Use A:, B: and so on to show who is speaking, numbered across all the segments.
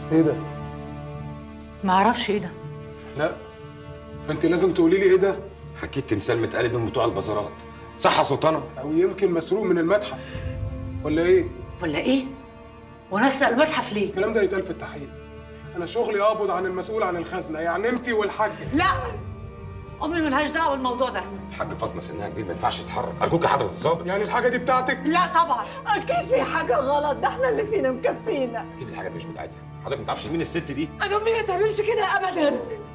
A: ايه ده؟
B: ما اعرفش ايه ده
A: لا ما انت لازم تقولي لي ايه ده
C: اكيد تمثال متقلد من بتوع البازارات صح يا سلطانه
A: او يمكن مسروق من المتحف ولا ايه
B: ولا ايه ونسرق المتحف ليه
A: الكلام ده يتقال في التحقيق انا شغلي اقبض عن المسؤول عن الخزنه يعني انت والحاجه
B: لا امي ملهاش دعوه بالموضوع ده
C: الحاج فاطمه سنها كبير ما ينفعش تتحرك ارجوك يا حضره الظابط
A: يعني الحاجه دي بتاعتك
B: لا طبعا
D: اكيد في حاجه غلط ده احنا اللي فينا مكفينا
C: اكيد الحاجه دي مش بتاعتها حضرتك ما تعرفش مين الست دي
B: انا امي ما تعملش كده ابدا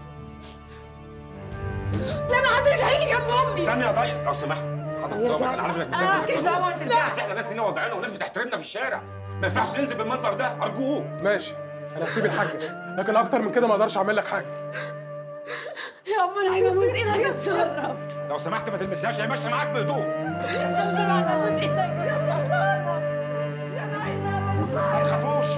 B: لا ما حدش هيجي جنب امي
C: استنى يا طيب لو سمحت حضره الظابط انا عارف انك
B: انا
C: بتنفذ
B: مالكيش دعوه انت
C: لا بس احنا ناس لينا وضعنا وناس بتحترمنا في الشارع ما ينفعش ننزل بالمنظر ده ارجوك
A: ماشي انا هسيب الحاجه لكن اكتر من كده ما اقدرش اعمل لك حاجه
B: يا امي انا عايزه ابوس ايدك اتشرب
C: لو سمحت ما تلمسهاش هي ماشيه معاك بهدوء
B: لو سمحت ابوس ايدك اتشرب
C: ما تخافوش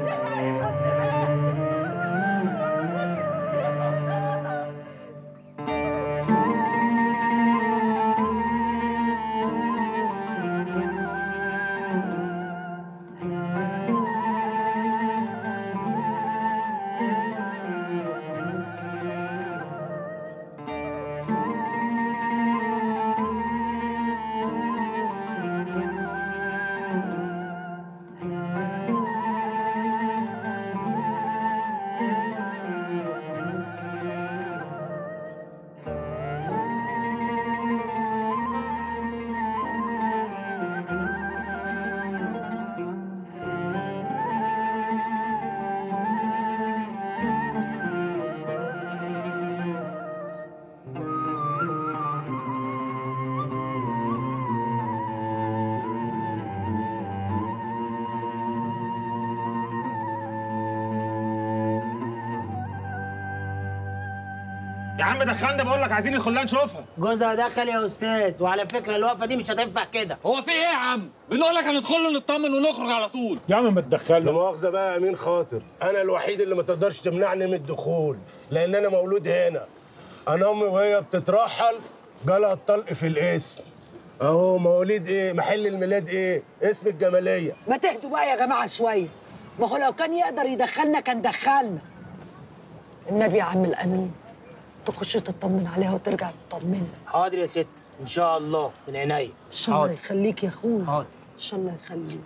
E: يا عم دخلنا بقول لك عايزين ندخلها نشوفها
F: جوزها دخل يا استاذ وعلى فكره الوقفه دي مش هتنفع كده
E: هو في ايه يا عم بنقول لك هندخل نطمن ونخرج على طول
G: يا عم ما
H: لا
G: تدخلنا
H: مؤاخذة بقى يا أمين خاطر أنا الوحيد اللي ما تقدرش تمنعني من الدخول لأن أنا مولود هنا أنا أمي وهي بتترحل جالها الطلق في الاسم أهو مواليد إيه محل الميلاد إيه اسم الجمالية
D: ما تهدوا بقى يا جماعه شويه ما هو لو كان يقدر يدخلنا كان دخلنا النبي يا عم الامين تخش تطمن عليها وترجع تطمنا
F: حاضر يا ست ان شاء الله من عينيا
D: ان شاء الله
F: حاضر
D: يخليك يا اخويا
F: حاضر
D: ان شاء الله يخليك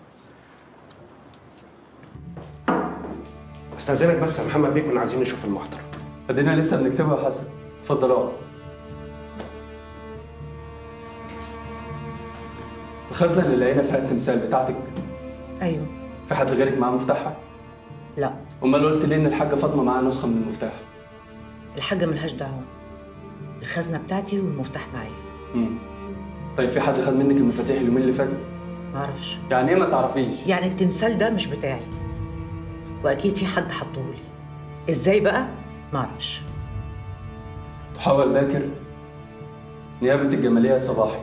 I: استاذنك بس يا محمد بيه كنا عايزين نشوف المحضر
J: ادينا لسه بنكتبها يا حسن اتفضل اقعد الخزنه اللي لقينا فيها التمثال بتاعتك
B: ايوه
J: في حد غيرك معاه مفتاحها
B: لا
J: امال قلت ليه ان الحاجه فاطمه معاها نسخه من المفتاح
B: الحاجه ملهاش دعوه الخزنه بتاعتي والمفتاح معايا
J: امم طيب في حد خد منك المفاتيح اليومين اللي فاتوا
B: ما اعرفش
J: يعني ايه ما تعرفيش
B: يعني التمثال ده مش بتاعي واكيد في حد حطهولي ازاي بقى ما اعرفش
J: تحول باكر نيابه الجماليه صباحي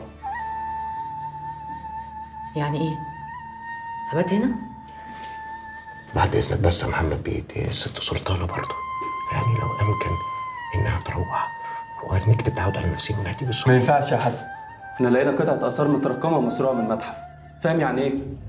B: يعني ايه هبات هنا
I: بعد إذنك بس يا محمد بيه دي الست سلطانة برضه يعني لو أمكن إنها تروح ونكتب تعود على نفسنا ونهدي
J: ما
I: بالصبح
J: ينفعش يا حسن احنا لقينا قطعه اثار مترقمه ومسروقه من المتحف فاهم يعني ايه